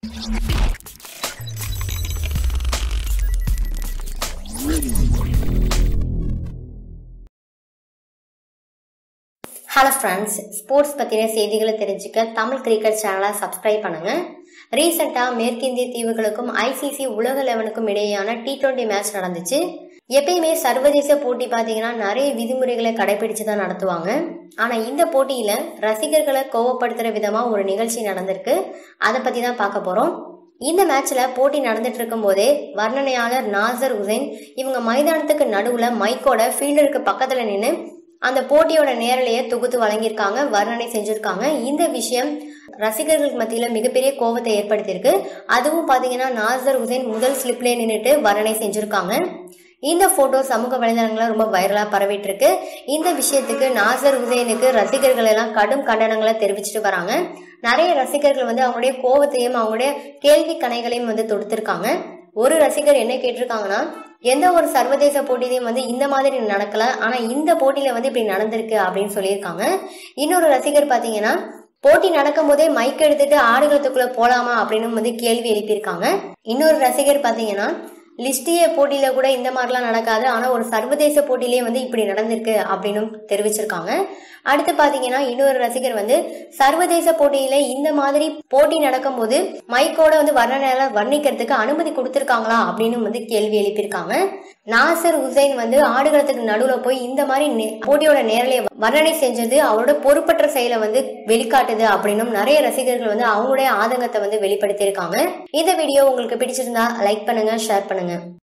hello friends sports பற்றின செய்திகளை தெரிஞ்சுக்க தமிழ் கிரிக்கெட் சேனலை சப்ஸ்கிரைப் பண்ணுங்க ரீசெண்டாக மேற்கிந்திய தீவுகளுக்கும் ஐசிசி உலக லெவனுக்கும் இடையேயான டி டுவெண்ட்டி மேட்ச் நடந்துச்சு எப்பயுமே சர்வதேச போட்டி பார்த்தீங்கன்னா நிறைய விதிமுறைகளை கடைபிடிச்சு தான் நடத்துவாங்க ஆனால் இந்த போட்டியில் ரசிகர்களை கோவப்படுத்துகிற விதமாக ஒரு நிகழ்ச்சி நடந்திருக்கு அதை பற்றி தான் பார்க்க போகிறோம் இந்த மேட்ச்ல போட்டி நடந்துட்டு இருக்கும் போதே வர்ணனையாளர் நாசர் உசைன் இவங்க மைதானத்துக்கு நடுவுல மைக்கோட ஃபீல்டருக்கு பக்கத்துல நின்று அந்த போட்டியோட நேரலையை தொகுத்து வழங்கியிருக்காங்க வர்ணனை செஞ்சிருக்காங்க இந்த விஷயம் ரசிகர்களுக்கு மத்தியில மிகப்பெரிய கோபத்தை ஏற்படுத்தியிருக்கு அதுவும் பாத்தீங்கன்னா நாசர் உசைன் முதல் ஸ்லிப்ல நின்றுட்டு வர்ணனை செஞ்சிருக்காங்க இந்த போட்டோ சமூக வலைதளங்கள்ல ரொம்ப வைரலா பரவிட்டு இருக்கு இந்த விஷயத்துக்கு நாசர் உசைனுக்கு ரசிகர்கள் எல்லாம் கடும் கண்டனங்களை தெரிவிச்சிட்டு வராங்க நிறைய ரசிகர்கள் வந்து அவங்களுடைய கோபத்தையும் அவங்களுடைய கேள்வி கணைகளையும் வந்து தொடுத்திருக்காங்க ஒரு ரசிகர் என்ன கேட்டிருக்காங்கன்னா எந்த ஒரு சர்வதேச போட்டியிலையும் வந்து இந்த மாதிரி நடக்கல ஆனா இந்த போட்டியில வந்து இப்படி நடந்திருக்கு அப்படின்னு சொல்லியிருக்காங்க இன்னொரு ரசிகர் பாத்தீங்கன்னா போட்டி நடக்கும் போதே மைக் எடுத்துட்டு ஆடுகளத்துக்குள்ள போலாமா அப்படின்னு வந்து கேள்வி எழுப்பியிருக்காங்க இன்னொரு ரசிகர் பாத்தீங்கன்னா லிஸ்டிய போட்டியில கூட இந்த மாதிரிலாம் நடக்காது ஆனா ஒரு சர்வதேச போட்டியிலேயே வந்து இப்படி நடந்திருக்கு அப்படின்னு தெரிவிச்சிருக்காங்க அடுத்து பாத்தீங்கன்னா இன்னொரு ரசிகர் வந்து சர்வதேச போட்டியில இந்த மாதிரி போட்டி நடக்கும்போது மைக்கோட வந்து வர்ணனை வர்ணிக்கிறதுக்கு அனுமதி கொடுத்திருக்காங்களா அப்படின்னு வந்து கேள்வி எழுப்பியிருக்காங்க நாசர் ஹுசைன் வந்து ஆடுகளத்துக்கு நடுவுல போய் இந்த மாதிரி நே- போட்டியோட நேரலையை வர்ணனை செஞ்சது அவரோட பொறுப்பற்ற செயலை வந்து வெளிக்காட்டுது அப்படின்னும் நிறைய ரசிகர்கள் வந்து அவங்களுடைய ஆதங்கத்தை வந்து வெளிப்படுத்தியிருக்காங்க இந்த வீடியோ உங்களுக்கு பிடிச்சிருந்தா லைக் பண்ணுங்க ஷேர் பண்ணுங்க